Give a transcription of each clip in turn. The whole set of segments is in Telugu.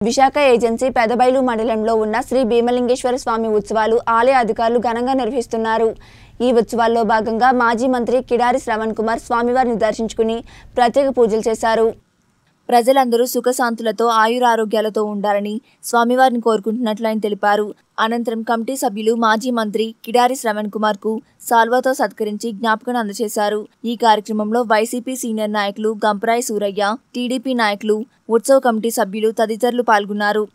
విశాఖ ఏజెన్సీ పెదబైలు మండలంలో ఉన్న శ్రీ భీమలింగేశ్వర స్వామి ఉత్సవాలు ఆలయ అధికారులు ఘనంగా నిర్వహిస్తున్నారు ఈ ఉత్సవాల్లో భాగంగా మాజీ మంత్రి కిడారి శ్రవణ్ కుమార్ స్వామివారిని దర్శించుకుని ప్రత్యేక పూజలు చేశారు ప్రజలందరూ సుఖశాంతులతో ఆయురారోగ్యాలతో ఉండాలని స్వామివారిని కోరుకుంటున్నట్లు ఆయన తెలిపారు అనంతరం కమిటీ సభ్యులు మాజీ మంత్రి కిడారి శ్రవణ్ కుమార్ కు సాల్వాతో సత్కరించి జ్ఞాపకం అందజేశారు ఈ కార్యక్రమంలో వైసీపీ సీనియర్ నాయకులు గంపరాయి సూరయ్య టీడీపీ నాయకులు ఉత్సవ కమిటీ సభ్యులు తదితరులు పాల్గొన్నారు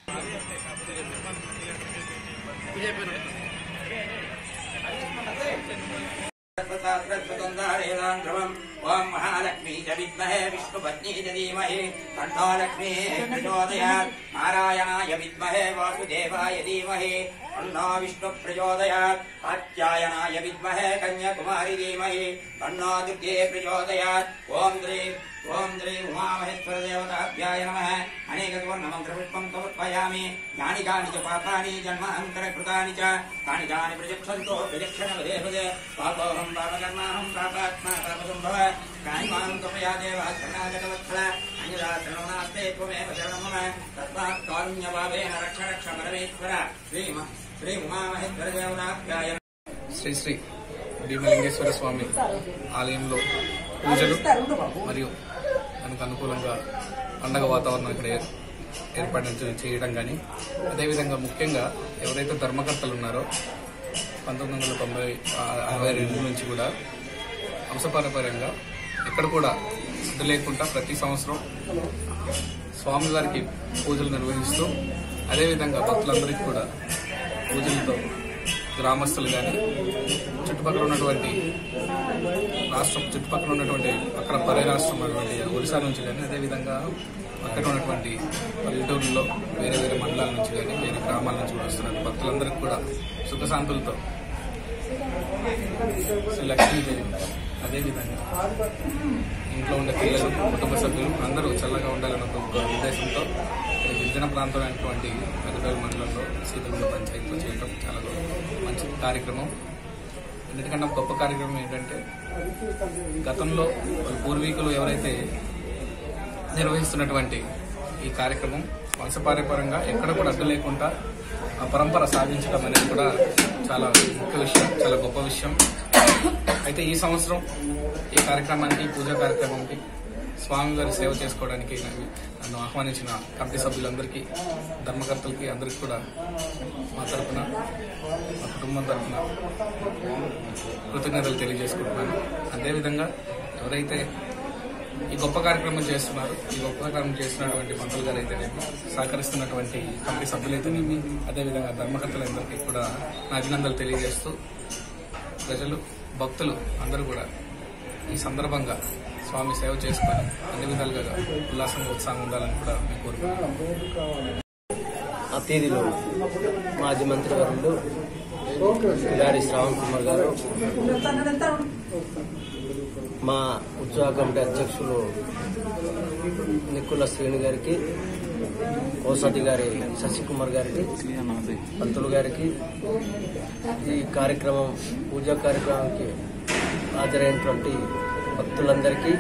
ध्रुवम् ॐ महालक्ष्मी च विद्महे विष्णुपत्नी च धीमहि तन्नो लक्ष्मीः प्रचोदयात् नारायणाय विद्महे वासुदेवाय धीमहि तन्नो विष्णु प्रचोदयात् कात्यायनाय विद्महे कन्याकुमारी धीमहि तन्नो दुर्गे प्रचोदयात् ॐ द्री ॐ द्री उमामहेश्वरदेवताभ्याय नमः अनेकसुवर्णमन्त्रपुष्पं समर्पयामि यानि कानि च पापानि जन्मान्तरकृतानि च तानि तानि प्रजक्षन्तो प्रजक्षणपदे पदे पापोऽहं पापकर्माहं पापात्मा पापसम्भव कानि मां कृपया देव शरणागतवत्सल अन्यदा शरणो नास्ते त्वमेव शरणं मम तस्मात् कारुण्यभावेन रक्ष रक्ष परमेश्वर श्रीम श्री उमामहेश्वरदेवताभ्याय శ్రీ శ్రీ భీమలింగేశ్వర స్వామి ఆలయంలో పూజలు మరియు దానికి అనుకూలంగా పండగ వాతావరణం ఇక్కడ ఏర్- ఏర్పాటు చేయడం కానీ అదేవిధంగా ముఖ్యంగా ఎవరైతే ధర్మకర్తలు ఉన్నారో పంతొమ్మిది వందల తొంభై ఆ- అరవై రెండు నుంచి కూడా వంశపారపర్యంగా ఇక్కడ కూడా ఇది లేకుండా ప్రతి సంవత్సరం స్వామివారికి పూజలు నిర్వహిస్తూ అదేవిధంగా భక్తులందరికీ కూడా పూజలతో గ్రామస్తులు కానీ చుట్టుపక్కల ఉన్నటువంటి రాష్ట్రం చుట్టుపక్కల ఉన్నటువంటి అక్కడ పరే రాష్ట్రం ఉన్నటువంటి ఒడిశా నుంచి కానీ అదేవిధంగా అక్కడ ఉన్నటువంటి పల్లెటూరులో వేరే వేరే మండలాల నుంచి కానీ వేరే గ్రామాల నుంచి కూడా వస్తున్నారు భక్తులందరికీ కూడా సుఖశాంతులతో శ్రీ లక్ష్మీదేవి అదేవిధంగా ఇంట్లో ఉండే పిల్లలు కుటుంబ సభ్యులు అందరూ చల్లగా ఉండాలన్న ఒక ఉద్దేశంతో ఈ గిరిజన ప్రాంతమైనటువంటి పెద్దపల్లి మండలంలో సీతగుండ పంచాయతీలో చేయడం చాలా మంచి కార్యక్రమం ఎందుకంటే గొప్ప కార్యక్రమం ఏంటంటే గతంలో వాళ్ళ పూర్వీకులు ఎవరైతే నిర్వహిస్తున్నటువంటి ఈ కార్యక్రమం వంశపారంపరంగా ఎక్కడ కూడా అడ్డు లేకుండా ఆ పరంపర సాధించడం అనేది కూడా చాలా ముఖ్య విషయం చాలా గొప్ప విషయం అయితే ఈ సంవత్సరం ఈ కార్యక్రమానికి ఈ పూజా కార్యక్రమానికి స్వామివారి సేవ చేసుకోవడానికి నన్ను నన్ను ఆహ్వానించిన కమిటీ సభ్యులందరికీ ధర్మకర్తలకి అందరికీ కూడా మా తరఫున మా కుటుంబం తరఫున కృతజ్ఞతలు తెలియజేసుకుంటున్నాను అదేవిధంగా ఎవరైతే ఈ గొప్ప కార్యక్రమం చేస్తున్నారు ఈ గొప్ప కార్యక్రమం చేస్తున్నటువంటి మంత్రులు గారు అయితేనేమి సహకరిస్తున్నటువంటి కమిటీ సభ్యులైతేనేమి అదేవిధంగా ధర్మకర్తలందరికీ కూడా నా అభినందనలు తెలియజేస్తూ ప్రజలు భక్తులు అందరూ కూడా ఈ సందర్భంగా స్వామి సేవ చేసుకొని అన్ని విధాలుగా ఉల్లాసంగా ఉత్సాహంగా ఉండాలని కూడా మేము కోరుకుంటున్నాను అతిథిలో మాజీ మంత్రి వర్యులు గారి శ్రావణ్ కుమార్ గారు మా ఉత్సవ కమిటీ అధ్యక్షులు నిక్కుల శ్రేణి గారికి కోసటి గారి శశికుమార్ గారికి పంతులు గారికి ఈ కార్యక్రమం పూజా కార్యక్రమానికి హాజరైనటువంటి భక్తులందరికీ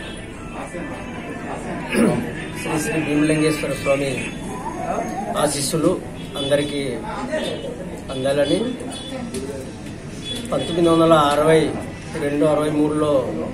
శ్రీ శ్రీ భీమలింగేశ్వర స్వామి ఆశీస్సులు అందరికీ అందాలని పంతొమ్మిది వందల అరవై రెండు అరవై మూడులో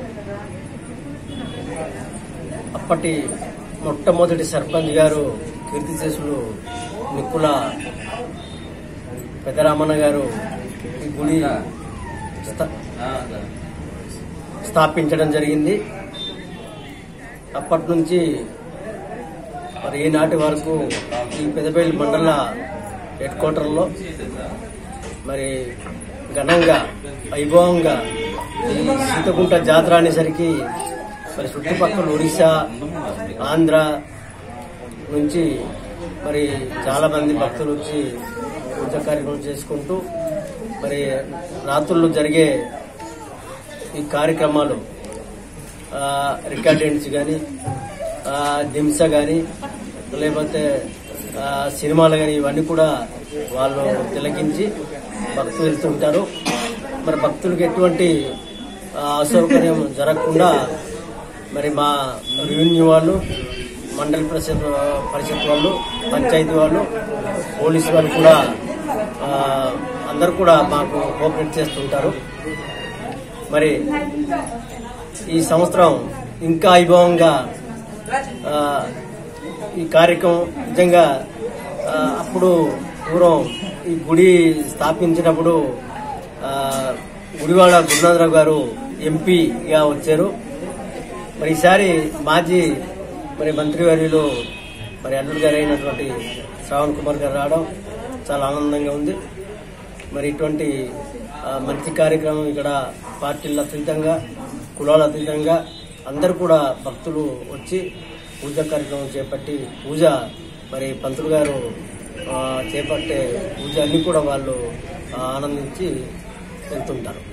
అప్పటి మొట్టమొదటి సర్పంచ్ గారు కీర్తిశేషులు నిక్కుల పెద్దరామన్న గారు ఈ గుడి స్థ- స్థాపించడం జరిగింది అప్పటి నుంచి మరి ఈనాటి వరకు ఈ పెదపల్లి మండల హెడ్ క్వార్టర్లో మరి ఘనంగా వైభవంగా ఈ సీతకుంట జాతర అనేసరికి మరి చుట్టుపక్కల ఒడిశా ఆంధ్ర నుంచి మరి చాలా మంది భక్తులు వచ్చి పూజ కార్యక్రమం చేసుకుంటూ మరి రాత్రుల్లో జరిగే ఈ కార్యక్రమాలు రికార్డెంట్స్ కానీ దింస కానీ లేకపోతే ఆ, సినిమాలు కానీ ఇవన్నీ కూడా వాళ్ళు తిలకించి భక్తులు వెళ్తుంటారు మరి భక్తులకు ఎటువంటి ఆ, అసౌకర్యం జరగకుండా మరి మా రెవెన్యూ వాళ్ళు మండల పరిషత్ పరిషత్ వాళ్ళు పంచాయతీ వాళ్ళు పోలీసు వాళ్ళు కూడా ఆ, అందరూ కూడా మాకు కోఆపరేట్ చేస్తుంటారు మరి ఈ సంవత్సరం ఇంకా వైభవంగా ఆ, ఈ కార్యక్రమం నిజంగా ఆ, అప్పుడు పూర్వం ఈ గుడి స్థాపించినప్పుడు ఆ, గుడివాడ గురునాథరావు గారు ఎంపీగా వచ్చారు మరి ఈసారి మాజీ మరి మంత్రివర్యులు మరి అల్లుడు గారు అయినటువంటి శ్రావణ్ కుమార్ గారు రావడం చాలా ఆనందంగా ఉంది మరి ఇటువంటి ఆ, మంచి కార్యక్రమం ఇక్కడ పార్టీల అతీతంగా కులాల అతీతంగా అందరూ కూడా భక్తులు వచ్చి పూజ కార్యక్రమం చేపట్టి పూజ మరి పంతులు గారు ఆ, చేపట్టే పూజ అన్ని కూడా వాళ్ళు ఆ, ఆనందించి వెళ్తుంటారు